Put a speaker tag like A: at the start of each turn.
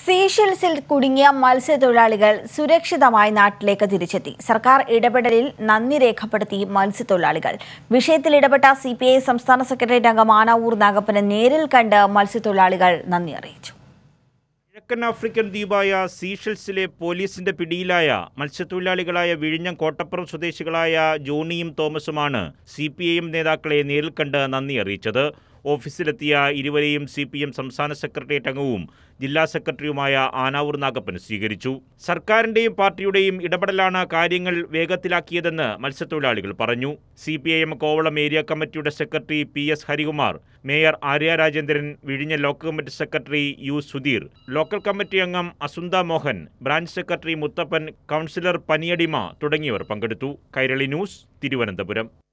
A: സീഷെൽസിൽ കുടുങ്ങിയ മത്സ്യത്തൊഴിലാളികൾ സുരക്ഷിതമായി നാട്ടിലേക്ക് തിരിച്ചെത്തി സർക്കാർ ഇടപെടലിൽ നന്ദി രേഖപ്പെടുത്തി മത്സ്യത്തൊഴിലാളികൾ വിഷയത്തിൽ ഇടപെട്ട സി പി ഐ സംസ്ഥാന സെക്രട്ടേറിയറ്റ് അംഗം ആനാവൂർ നാഗപ്പനെ നേരിൽ കണ്ട് മത്സ്യത്തൊഴിലാളികൾ നന്ദി അറിയിച്ചു
B: കിഴക്കൻ ആഫ്രിക്കൻ ദ്വീപായ സീഷെൽസിലെ പോലീസിന്റെ പിടിയിലായ മത്സ്യത്തൊഴിലാളികളായ വിഴിഞ്ഞം കോട്ടപ്പുറം സ്വദേശികളായ ജോണിയും തോമസുമാണ് സി പി ഐ എം നേതാക്കളെ നേരിൽ കണ്ട് നന്ദി അറിയിച്ചത് ഓഫീസിലെത്തിയ ഇരുവരെയും സി പി എം സംസ്ഥാന സെക്രട്ടേറിയറ്റ് അംഗവും ജില്ലാ സെക്രട്ടറിയുമായ ആനാവൂർ നാഗപ്പൻ സ്വീകരിച്ചു സർക്കാരിന്റെയും പാർട്ടിയുടെയും ഇടപെടലാണ് കാര്യങ്ങൾ വേഗത്തിലാക്കിയതെന്ന് മത്സ്യത്തൊഴിലാളികൾ പറഞ്ഞു C P I M Kovalam area കമ്മിറ്റിയുടെ secretary P S Harikumar mayor Arya Rajendran വിഴിഞ്ഞ local committee secretary U Sudheer local committee അംഗം അസുന്ദ Mohan branch secretary Muthappan councillor Paniyadima തുടങ്ങിയവർ പങ്കെടുത്തു കൈരളി ന്യൂസ് തിരുവനന്തപുരം